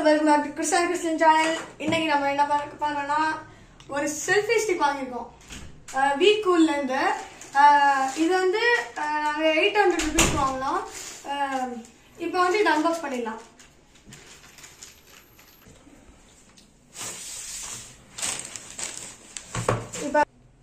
welcome back to Krishnan Krishnan channel இன்னைக்கு நம்ம என்ன பார்க்க போறோம்னா ஒரு செல்ஃபி ஸ்டிக் வாங்கியிருக்கோம் வீ கூல்ல இருந்து அஹ், இது வந்து அஹ், நாங்க எயிட் ஹண்ட்ரட் ருபீஸ் வாங்கினோம் அஹ், இப்போ வந்து இதை அன்பாக்ஸ் பண்ணிடலாம் இப்போ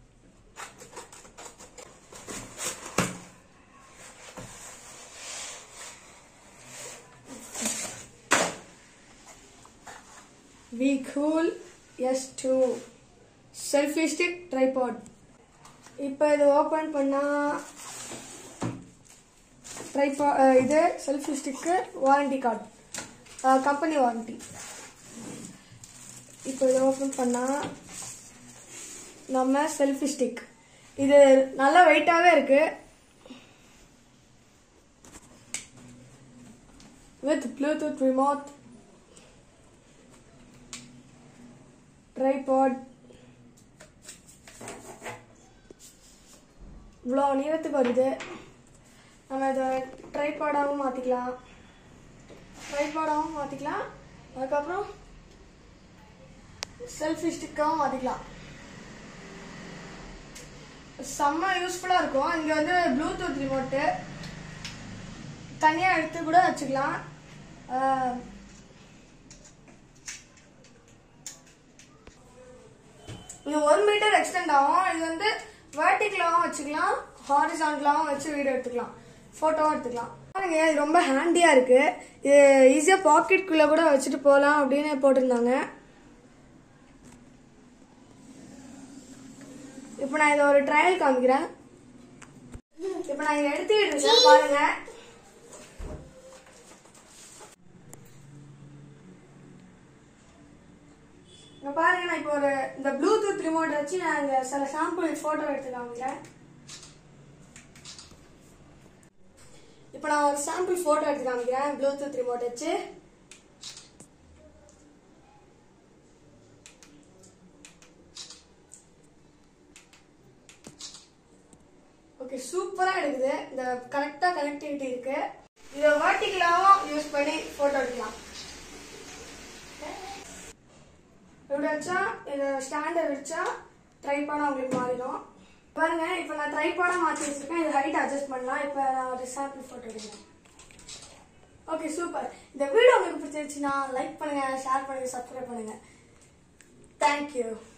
V cool S two selfie stick tripod இப்போ இது ஓப்பன் பண்ணால் ட்ரைபா இது செல்ஃபி ஸ்டிக்கு வாரண்டி கார்டு கம்பெனி வாரண்டி இப்போ இதை ஓப்பன் பண்ணால் நம்ம செல்ஃபி ஸ்டிக் இது நல்ல வெயிட்டாகவே இருக்கு வித் ப்ளூடூத் ரிமோட் ட்ரைபாட் இவ்வளோ நீளத்துக்கு வருது நம்ம இதை ட்ரைபாடாகவும் மாற்றிக்கலாம் ட்ரைபாடாகவும் மாற்றிக்கலாம் அதுக்கப்புறம் செல்ஃபி ஸ்டிக்காகவும் மாற்றிக்கலாம் செம்ம யூஸ்ஃபுல்லாக இருக்கும் இங்கே வந்து ப்ளூடூத் ரிமோட்டு தனியாக எடுத்து கூட வச்சுக்கலாம் ஆஹ், இது ஒரு மீட்டர் எக்ஸ்டெண்ட் ஆகும் இது வந்து வேர்டிகலாகவும் வச்சுக்கலாம் ஹாரிசான்டலாகவும் வச்சு வீடியோ எடுத்துக்கலாம் ஃபோட்டோவும் எடுத்துக்கலாம் பாருங்க இது ரொம்ப ஹேண்டியாக இருக்கு இது ஈஸியாக பாக்கெட்குள்ளே கூட வச்சுட்டு போகலாம் அப்படின்னு போட்டிருந்தாங்க இப்போ நான் இதை ஒரு ட்ரையல் காமிக்கிறேன் இப்போ நான் இதை எடுத்துக்கிட்டு இருக்கேன் பாருங்க இங்க பாருங்க நான் இப்போ ஒரு இந்த ப்ளூடூத் ரிமோட் வச்சு நான் இங்க சில சாம்பிள் போட்டோ எடுத்து காமிக்கிறேன் இப்போ நான் ஒரு சாம்பிள் போட்டோ எடுத்து காமிக்கிறேன் ப்ளூடூத் ரிமோட் வச்சு ஓகே சூப்பரா எடுக்குது இந்த கரெக்டா கனெக்டிவிட்டி இருக்கு இதை வேர்டிகலாவும் யூஸ் பண்ணி போட்டோ எடுக்கலாம் இப்படி வச்சா இதை ஸ்டாண்டை வச்சா ட்ரைபாடாக உங்களுக்கு மாறிடும் பாருங்க இப்போ நான் ட்ரைபாடாக மாற்றி வச்சிருக்கேன் இது ஹைட் அட்ஜஸ்ட் பண்ணலாம் இப்போ நான் ஒரு சாம்பிள் ஃபோட்டோ எடுக்கிறேன் ஓகே சூப்பர் இந்த வீடியோ உங்களுக்கு பிடிச்சிருச்சுன்னா லைக் பண்ணுங்க ஷேர் பண்ணுங்க சப்ஸ்கிரைப் பண்ணுங்க தேங்க்யூ